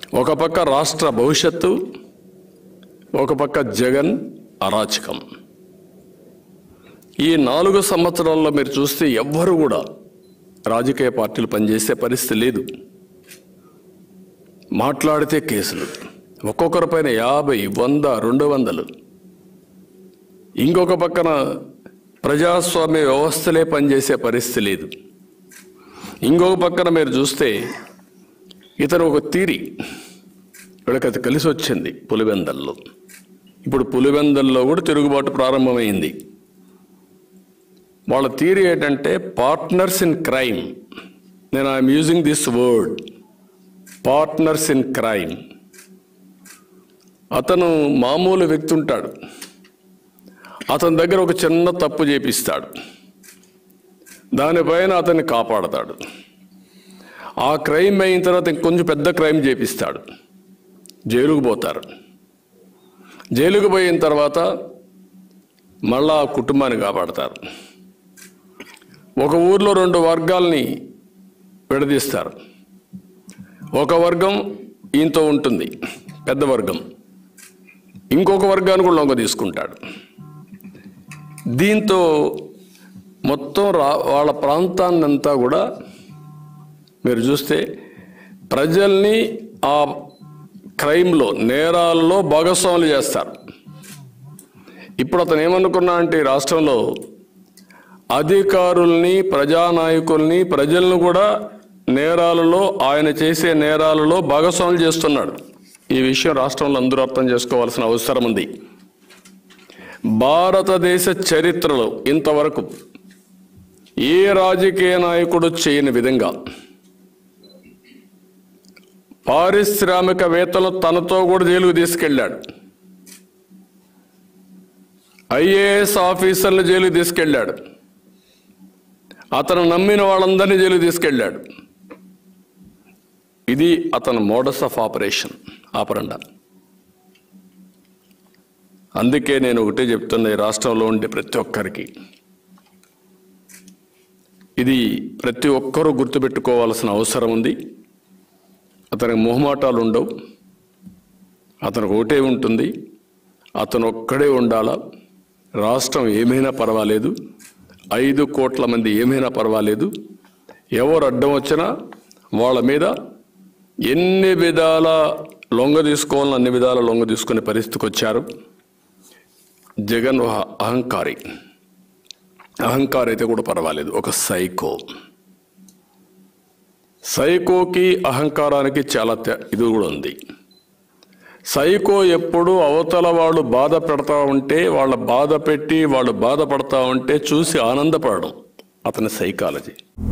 ఒక పక్క రాష్ట్ర భవిష్యత్తు ఒక పక్క జగన్ అరాచకం ఈ నాలుగు సంవత్సరాల్లో మీరు చూస్తే ఎవ్వరు కూడా రాజకీయ పార్టీలు పనిచేసే పరిస్థితి లేదు మాట్లాడితే కేసులు ఒక్కొక్కరిపైన యాభై వంద రెండు వందలు ఇంకొక పక్కన ప్రజాస్వామ్య వ్యవస్థలే పనిచేసే పరిస్థితి లేదు ఇంకొక పక్కన మీరు చూస్తే ఇతను ఒక తీరి వీళ్ళకి అది కలిసి వచ్చింది పులివెందల్లో ఇప్పుడు పులివెందల్లో కూడా తిరుగుబాటు ప్రారంభమైంది వాళ్ళ థీరీ ఏంటంటే పార్ట్నర్స్ ఇన్ క్రైమ్ నేను I am using this word partners in crime అతను మామూలు వ్యక్తి ఉంటాడు అతని దగ్గర ఒక చిన్న తప్పు చేపిస్తాడు దానిపైన అతన్ని కాపాడతాడు ఆ క్రైమ్ అయిన తర్వాత ఇంకొంచెం పెద్ద క్రైమ్ చేపిస్తాడు జైలుకు పోతారు జైలుకు పోయిన తర్వాత మళ్ళా ఆ కుటుంబాన్ని కాపాడతారు ఒక ఊర్లో రెండు వర్గాల్ని విడదీస్తారు ఒక వర్గం ఈయనతో ఉంటుంది పెద్ద వర్గం ఇంకొక వర్గాన్ని కూడా లొంగ తీసుకుంటాడు దీంతో మొత్తం రా వాళ్ళ ప్రాంతాన్నంతా కూడా మీరు చూస్తే ప్రజల్ని ఆ క్రైమ్లో నేరాల్లో భాగస్వాములు చేస్తారు ఇప్పుడు అతను ఏమనుకున్నా అంటే ఈ రాష్ట్రంలో అధికారుల్ని ప్రజానాయకుల్ని ప్రజలను కూడా నేరాలలో ఆయన చేసే నేరాలలో భాగస్వాములు చేస్తున్నాడు ఈ విషయం రాష్ట్రంలో అందరూ అర్థం చేసుకోవాల్సిన అవసరం ఉంది భారతదేశ చరిత్రలో ఇంతవరకు ఏ రాజకీయ నాయకుడు చేయని విధంగా పారిశ్రామికవేత్తలు తనతో కూడా జైలుకు తీసుకెళ్ళాడు ఐఏఎస్ ఆఫీసర్లు జైలుకు తీసుకెళ్ళాడు అతను నమ్మిన వాళ్ళందరినీ జైలుకు తీసుకెళ్ళాడు ఇది అతను మోడస్ ఆఫ్ ఆపరేషన్ ఆపరండా అందుకే నేను ఒకటే చెప్తున్నా ఈ రాష్ట్రంలో ఉండే ప్రతి ఒక్కరికి ఇది ప్రతి ఒక్కరూ గుర్తుపెట్టుకోవాల్సిన అవసరం ఉంది అతనికి మొహమాటాలు ఉండవు అతనికి ఒకటే ఉంటుంది అతను ఒక్కడే ఉండాలా రాష్ట్రం ఏమైనా పర్వాలేదు ఐదు కోట్ల మంది ఏమైనా పర్వాలేదు ఎవరు అడ్డం వచ్చినా వాళ్ళ మీద ఎన్ని విధాల లొంగ తీసుకోవాలని అన్ని విధాల లొంగ తీసుకునే పరిస్థితికి వచ్చారు జగన్ ఒక అహంకారి అహంకారి అయితే కూడా పర్వాలేదు ఒక సైకో సైకోకి అహంకారానికి చాలా తె- ఇది కూడా ఉంది సైకో ఎప్పుడు అవతల వాళ్ళు బాధ పెడతా ఉంటే వాళ్ళ బాధ పెట్టి వాళ్ళు బాధపడతా ఉంటే చూసి ఆనందపడడం అతని సైకాలజీ